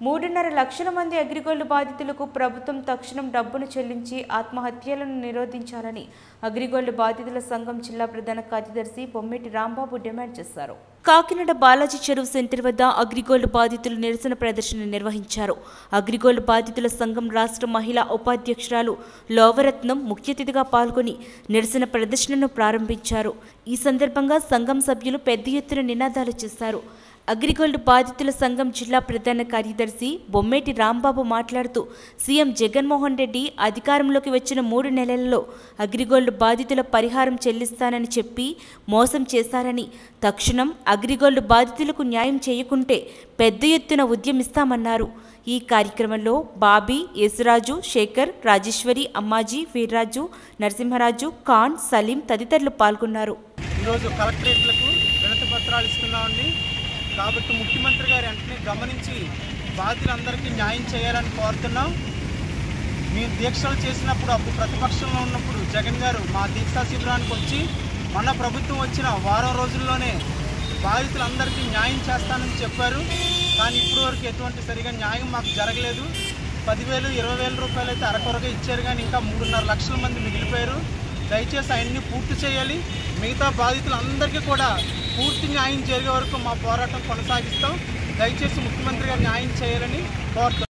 మూడున్నర లక్షల మంది అగ్రిగోల్డ్ బాధితులకు ప్రభుత్వం తక్షణం డబ్బును చెల్లించి ఆత్మహత్యలను నిరోధించాలని అగ్రిగోల్డ్ బాధితుల సంఘం జిల్లా ప్రధాన కార్యదర్శి బొమ్మిటి రాంబాబు డిమాండ్ చేశారు కాకినాడ బాలాజీ చెరువు సెంటర్ వద్ద అగ్రిగోల్డ్ బాధితులు నిరసన ప్రదర్శన నిర్వహించారు అగ్రిగోల్డ్ బాధితుల సంఘం రాష్ట్ర మహిళా ఉపాధ్యక్షురాలు లోవరత్నం ముఖ్య అతిథిగా పాల్గొని నిరసన ప్రదర్శనను ప్రారంభించారు ఈ సందర్భంగా సంఘం సభ్యులు పెద్ద ఎత్తున నినాదాలు చేశారు అగ్రిగోల్డ్ బాధితుల సంఘం జిల్లా ప్రధాన కార్యదర్శి బొమ్మేటి రాంబాబు మాట్లాడుతూ సీఎం జగన్మోహన్ రెడ్డి అధికారంలోకి వచ్చిన మూడు నెలలలో అగ్రిగోల్డ్ బాధితుల పరిహారం చెల్లిస్తానని చెప్పి మోసం చేశారని తక్షణం అగ్రిగోల్డ్ బాధితులకు న్యాయం చేయకుంటే పెద్ద ఎత్తున ఉద్యమిస్తామన్నారు ఈ కార్యక్రమంలో బాబీ యేసురాజు శేఖర్ రాజేశ్వరి అమ్మాజీ వీర్రాజు నరసింహరాజు ఖాన్ సలీం తదితరులు పాల్గొన్నారు ఈరోజు కలెక్టరేట్లకు వినతి పత్రాలు ఇస్తున్నామండి కాబట్టి ముఖ్యమంత్రి గారు వెంటనే గమనించి బాధితులందరికీ న్యాయం చేయాలని కోరుతున్నాం మేము దీక్షలు చేసినప్పుడు అప్పుడు ప్రతిపక్షంలో ఉన్నప్పుడు జగన్ గారు మా దీక్షా శిబిరానికి వచ్చి మన ప్రభుత్వం వచ్చిన వారం రోజుల్లోనే బాధితులందరికీ న్యాయం చేస్తానని చెప్పారు కానీ ఇప్పటి వరకు ఎటువంటి సరిగా న్యాయం మాకు జరగలేదు పదివేలు ఇరవై వేల రూపాయలు అయితే అరకొరగా ఇచ్చారు కానీ ఇంకా మూడున్నర లక్షల మంది మిగిలిపోయారు దయచేసి అవన్నీ పూర్తి చేయాలి మిగతా బాధితులందరికీ కూడా పూర్తి న్యాయం జరిగే వరకు మా పోరాటం కొనసాగిస్తాం దయచేసి ముఖ్యమంత్రి గారు న్యాయం చేయాలని కోరుతున్నాం